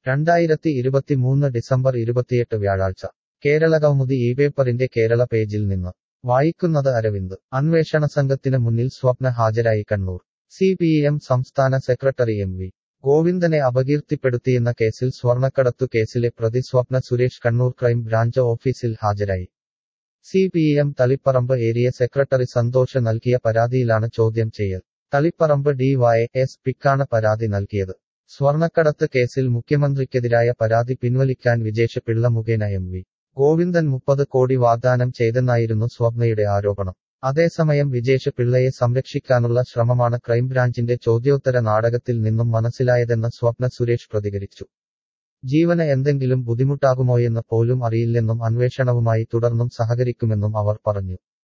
രണ്ടായിരത്തി ഇരുപത്തിമൂന്ന് ഡിസംബർ ഇരുപത്തിയെട്ട് വ്യാഴാഴ്ച കേരളകൗമുദി ഈ പേപ്പറിന്റെ കേരള പേജിൽ നിന്ന് വായിക്കുന്നത് അരവിന്ദ് അന്വേഷണ സംഘത്തിന് മുന്നിൽ സ്വപ്ന ഹാജരായി കണ്ണൂർ സി പി എം സംസ്ഥാന സെക്രട്ടറി എം വി ഗോവിന്ദനെ അപകീർത്തിപ്പെടുത്തിയെന്ന കേസിൽ സ്വർണക്കടത്തു കേസിലെ പ്രതി സ്വപ്ന സുരേഷ് കണ്ണൂർ ക്രൈം ബ്രാഞ്ച് ഓഫീസിൽ ഹാജരായി C P M Taliparamba area secretary Santhosh നൽകിയ പരാതിയിലാണ് ചോദ്യം ചെയ്യൽ തളിപ്പറമ്പ് ഡി വൈ എസ് പിക്കാണ് പരാതി നൽകിയത് സ്വർണക്കടത്ത് കേസിൽ മുഖ്യമന്ത്രിക്കെതിരായ പരാതി പിൻവലിക്കാൻ വിജേഷ് പിള്ള മുഖേന എം വി ഗോവിന്ദൻ മുപ്പത് കോടി വാഗ്ദാനം ചെയ്തെന്നായിരുന്നു സ്വപ്നയുടെ ആരോപണം അതേസമയം വിജേഷ് പിള്ളയെ സംരക്ഷിക്കാനുള്ള ശ്രമമാണ് ക്രൈംബ്രാഞ്ചിന്റെ ചോദ്യോത്തര നാടകത്തിൽ നിന്നും മനസ്സിലായതെന്ന് സ്വപ്ന സുരേഷ് പ്രതികരിച്ചു ജീവന് എന്തെങ്കിലും ബുദ്ധിമുട്ടാകുമോയെന്ന് പോലും അറിയില്ലെന്നും അന്വേഷണവുമായി തുടർന്നും സഹകരിക്കുമെന്നും അവർ പറഞ്ഞു